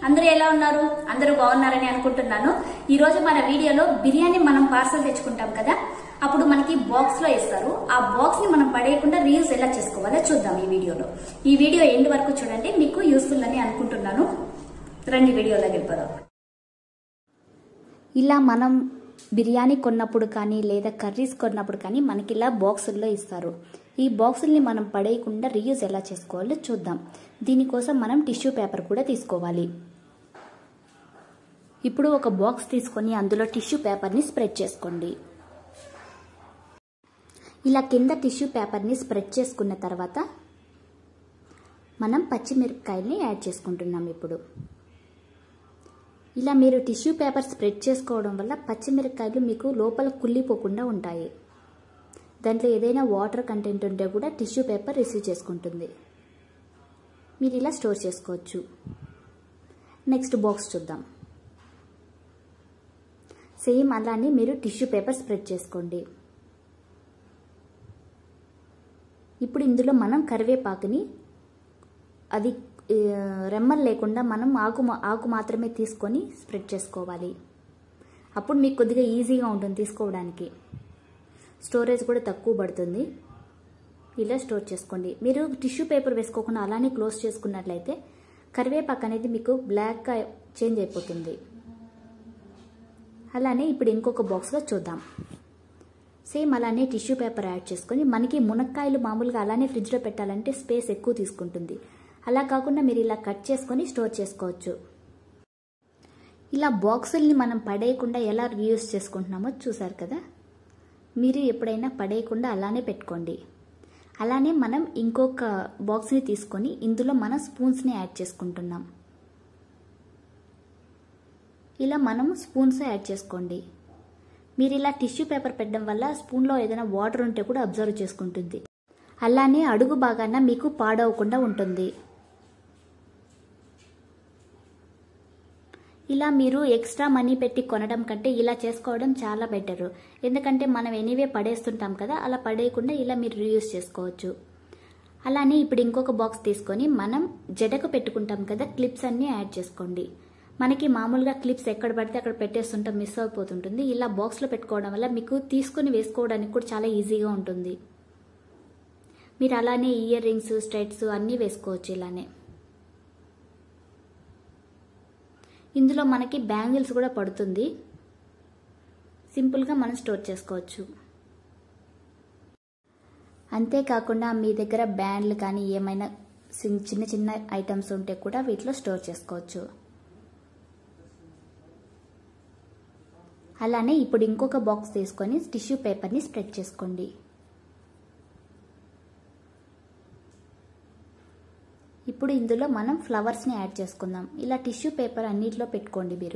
అందరూ ఎలా ఉన్నారు అందరూ బాగున్నారని అనుకుంటున్నాను ఈ రోజు మన వీడియోలో బిర్యానీ మనం పార్సల్ తెచ్చుకుంటాం కదా అప్పుడు మనకి బాక్స్ లో ఇస్తారు ఆ బాక్స్ ని మనం పడేయకుండా రీయూస్ ఎలా చేసుకోవాలో చూద్దాం ఈ వీడియోలో ఈ వీడియో ఎండ్ వరకు చూడండి మీకు యూస్ఫుల్ అని అనుకుంటున్నాను రండి వీడియోలోకి వెళ్ళిపోదాం ఇలా మనం బిర్యానీ కొన్నప్పుడు కానీ లేదా కర్రీస్ కొన్నప్పుడు కానీ మనకి ఇలా బాక్సుల్లో ఇస్తారు ఈ బాక్సుల్ని మనం పడేయకుండా రీయూజ్ ఎలా చేసుకోవాలో చూద్దాం దీనికోసం మనం టిష్యూ పేపర్ కూడా తీసుకోవాలి ఇప్పుడు ఒక బాక్స్ తీసుకొని అందులో టిష్యూ పేపర్ని స్ప్రెడ్ చేసుకోండి ఇలా కింద టిష్యూ పేపర్ని స్ప్రెడ్ చేసుకున్న తర్వాత మనం పచ్చిమిరపకాయల్ని యాడ్ చేసుకుంటున్నాం ఇప్పుడు ఇలా మీరు టిష్యూ పేపర్ స్ప్రెడ్ చేసుకోవడం వల్ల పచ్చిమిరపకాయలు మీకు లోపల కుళ్ళిపోకుండా ఉంటాయి దాంట్లో ఏదైనా వాటర్ కంటెంట్ ఉంటే కూడా టిష్యూ పేపర్ రిసీవ్ చేసుకుంటుంది మీరు ఇలా స్టోర్ చేసుకోవచ్చు నెక్స్ట్ బాక్స్ చూద్దాం సేమ్ అలానే మీరు టిష్యూ పేపర్ స్ప్రెడ్ చేసుకోండి ఇప్పుడు ఇందులో మనం కరివేపాకుని అది రెమ్మలు లేకుండా మనం ఆకు ఆకు మాత్రమే తీసుకొని స్ప్రెడ్ చేసుకోవాలి అప్పుడు మీకు కొద్దిగా ఈజీగా ఉంటుంది తీసుకోవడానికి స్టోరేజ్ కూడా తక్కువ పడుతుంది ఇలా స్టోర్ చేసుకోండి మీరు టిష్యూ పేపర్ వేసుకోకుండా అలానే క్లోజ్ చేసుకున్నట్లయితే కరివేపాకు అనేది మీకు బ్లాక్గా చేంజ్ అయిపోతుంది అలానే ఇప్పుడు ఇంకొక బాక్స్లో చూద్దాం సేమ్ అలానే టిష్యూ పేపర్ యాడ్ చేసుకొని మనకి మునక్కాయలు మామూలుగా అలానే ఫ్రిడ్జ్లో పెట్టాలంటే స్పేస్ ఎక్కువ తీసుకుంటుంది అలా కాకుండా మీరు ఇలా కట్ చేసుకొని స్టోర్ చేసుకోవచ్చు ఇలా బాక్సుల్ని మనం పడేయకుండా ఎలా రీయూస్ చేసుకుంటున్నామో చూసారు కదా మీరు ఎప్పుడైనా పడేయకుండా అలానే పెట్టుకోండి అలానే మనం ఇంకొక బాక్స్ని తీసుకొని ఇందులో మన స్పూన్స్ని యాడ్ చేసుకుంటున్నాం ఇలా మనం స్పూన్స్ యాడ్ చేసుకోండి మీరు ఇలా టిష్యూ పేపర్ పెట్టడం వల్ల స్పూన్లో ఏదైనా వాటర్ ఉంటే కూడా అబ్జర్వ్ చేసుకుంటుంది అలానే అడుగు బాగాన మీకు పాడవకుండా ఉంటుంది ఇలా మీరు ఎక్స్ట్రా మనీ పెట్టి కొనడం కంటే ఇలా చేసుకోవడం చాలా బెటర్ ఎందుకంటే మనం ఎనీవే పడేస్తుంటాం కదా అలా పడేయకుండా ఇలా మీరు రీయూస్ చేసుకోవచ్చు అలానే ఇప్పుడు ఇంకొక బాక్స్ తీసుకొని మనం జడకు పెట్టుకుంటాం కదా క్లిప్స్ అన్నీ యాడ్ చేసుకోండి మనకి మామూలుగా క్లిప్స్ ఎక్కడ పడితే అక్కడ పెట్టేస్తుంటాం మిస్ అయిపోతుంటుంది ఇలా బాక్స్లో పెట్టుకోవడం వల్ల మీకు తీసుకుని వేసుకోవడానికి కూడా చాలా ఈజీగా ఉంటుంది మీరు అలానే ఇయర్ రింగ్స్ స్ట్రెట్స్ అన్నీ వేసుకోవచ్చు ఇలానే ఇందులో మనకి బ్యాంగిల్స్ కూడా పడుతుంది సింపుల్గా మనం స్టోర్ చేసుకోవచ్చు అంతేకాకుండా మీ దగ్గర బ్యాండ్లు కానీ ఏమైనా చిన్న చిన్న ఐటమ్స్ ఉంటే కూడా వీటిలో స్టోర్ చేసుకోవచ్చు అలానే ఇప్పుడు ఇంకొక బాక్స్ తీసుకొని టిష్యూ పేపర్ని స్ప్రెడ్ చేసుకోండి ఇప్పుడు ఇందులో మనం ఫ్లవర్స్ని యాడ్ చేసుకుందాం ఇలా టిష్యూ పేపర్ అన్నిటిలో పెట్టుకోండి మీరు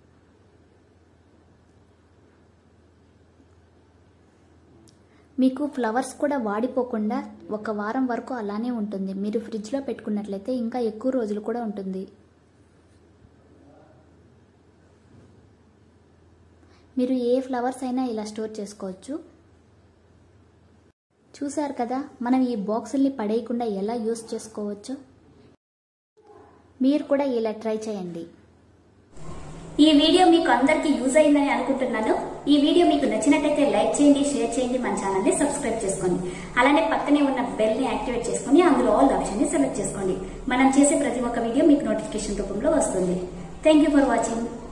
మీకు ఫ్లవర్స్ కూడా వాడిపోకుండా ఒక వారం వరకు అలానే ఉంటుంది మీరు ఫ్రిడ్జ్లో పెట్టుకున్నట్లయితే ఇంకా ఎక్కువ రోజులు కూడా ఉంటుంది మీరు ఏ ఫ్లవర్స్ అయినా ఇలా స్టోర్ చేసుకోవచ్చు చూసారు కదా మనం ఈ బాక్సుల్ని పడేయకుండా ఎలా యూస్ చేసుకోవచ్చు మీరు కూడా ఇలా ట్రై చేయండి ఈ వీడియో మీకు అందరికీ యూజ్ అయిందని అనుకుంటున్నాను ఈ వీడియో మీకు నచ్చినట్టయితే లైక్ చేయండి షేర్ చేయండి మన ఛానల్ ని సబ్స్క్రైబ్ చేసుకోండి అలానే పక్కనే ఉన్న బెల్ ని యాక్టివేట్ చేసుకుని అందులో ఆల్ ఆప్షన్ ని సెలెక్ట్ చేసుకోండి మనం చేసే ప్రతి ఒక్క వీడియో మీకు నోటిఫికేషన్ రూపంలో వస్తుంది థ్యాంక్ యూ ఫర్ వాచింగ్